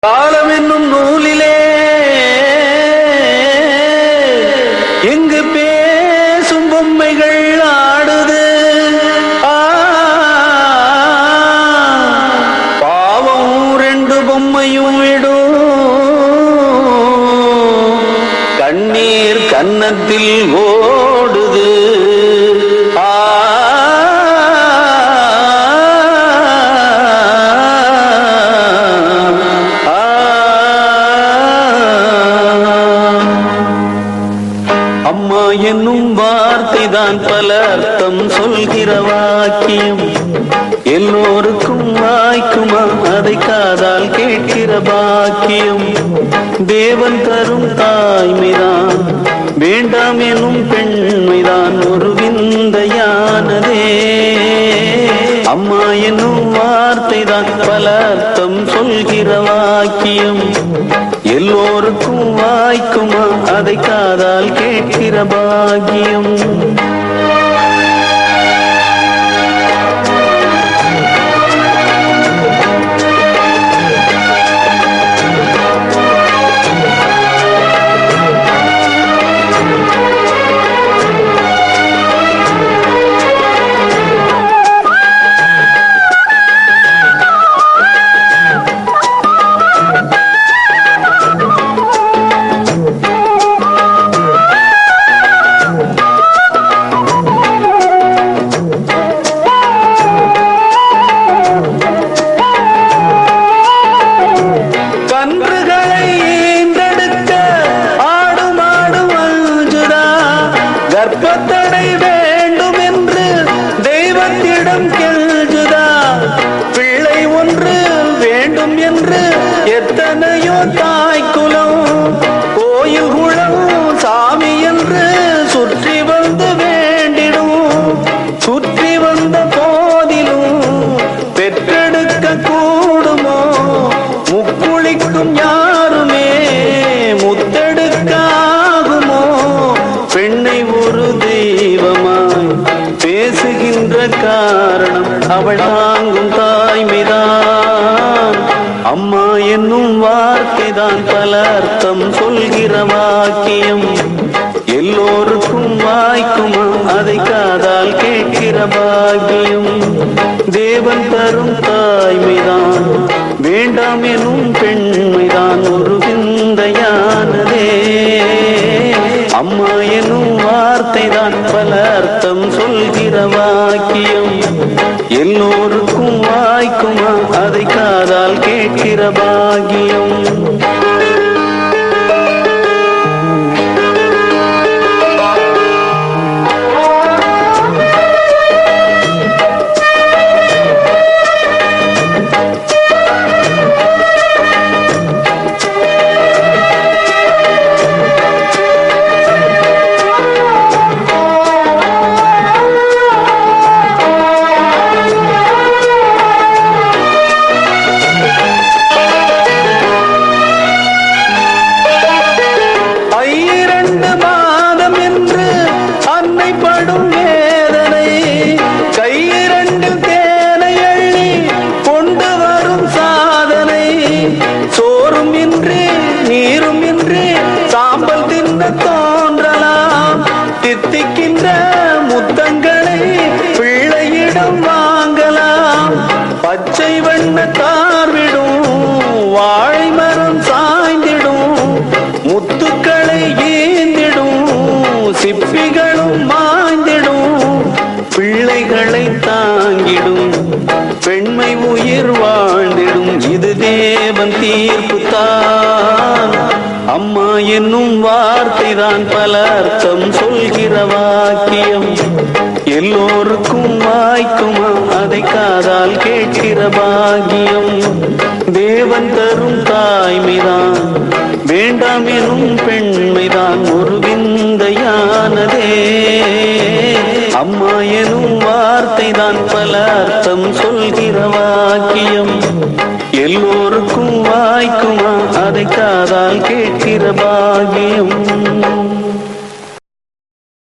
காலம் என்னும் நூலிலே எங்கு பேசும் பொம்மைகள் ஆடுது ஆ, பாவம் ரெண்டு பொம்மையும் விடும் கண்ணீர் கன்னத்தில் ஓடுது ஆ அம்மா என்னும் வார்த்தை தான் பல அர்த்தம் சொல்கிற வாக்கியம் எல்லோருக்கும் வாய்க்குமா அதை காதால் கேட்கிற பாக்கியம் தேவன் தரும் தாய்மைதான் வேண்டாம் எனும் பெண்மைதான் ஒரு விந்தையானதே அம்மா என்னும் வார்த்தை தான் பல அர்த்தம் சொல்கிற வாக்கியம் எல்லோருக்கும் வாய்க்குமா அதை காதால் கேட்கிற பாக்கியம் கன்றுகளை ஈன்றெடுக்க ஆடும் ஆடும் அஞ்சுதா கர்ப்பத்தடை வேண்டும் என்று தெய்வத்திடம் கெஞ்சுதா பிள்ளை ஒன்று வேண்டும் என்று எத்தனையோ தாய்க்குலம் கோயில் குளம் சாமி என்று சுற்றி வந்து வேண்டிடும் சுற்றி வந்த போதிலும் பெற்றெடுக்க கூடுமோ முக்குளிக்கும் யாருமே முத்தெடுக்காகுமோ பெண்ணை ஒரு தெய்வமாய் பேசுகின்ற காரணம் அவள் தாங்கும் தாய்மைதான் அம்மா என்னும் வார்த்தைதான் பல அர்த்தம் சொல்கிற வாக்கியம் எல்லோருக்கும் வாய்க்குமா அதை காதால் கேட்கிற பாக்கியம் தேவன் தரும் தாய்மைதான் வேண்டாம் எனும் பெண்மைதான் ஒரு விந்தையானதே அம்மா எனும் வார்த்தைதான் பல அர்த்தம் சொல்கிற வாக்கியம் எல்லோருக்கும் வாய்க்குமா அதை காதால் கேட்கிற பாக்கியம் ஐரண்டு மாதம் என்று அன்னை படும் வேதனை கையிரண்டில் தேனை அள்ளி கொண்டு வரும் சாதனை சோறும் இன்றி நீரும் இன்றி சாம்பல் தின்ன தோன்றலாம் தித்திக்கின்ற முத்தங்களை பிள்ளையிடம் வாங்கலாம் பச்சை வண்ண தார்விடும் வாழை மரம் சாய்ந்திடும் முத்துக்களை ஏந்திடும் சிப்பிகளும் மாய்ந்திடும் பிள்ளைகளை தாங்கிடும் பெண்மை உயிர் வாழ்ந்திடும் இது தேவன் தீர்ப்பு தான் அம்மா என்னும் வார்த்தை தான் பல அர்த்தம் சொல்கிற வாக்கியம் எல்லோருக்கும் வாய்க்குமா அதை காதால் கேட்கிற பாக்கியம் தேவன் தரும் தாய்மைதான் வேண்டாம் எனும் பெண்மைதான் ஒரு விந்தையானதே அம்மா எனும் வார்த்தை தான் பல அர்த்தம் சொல்கிற வாக்கியம் எல்லோருக்கும் வாய்க்குமா அதை காதால் கேட்கிற பாக்கியம்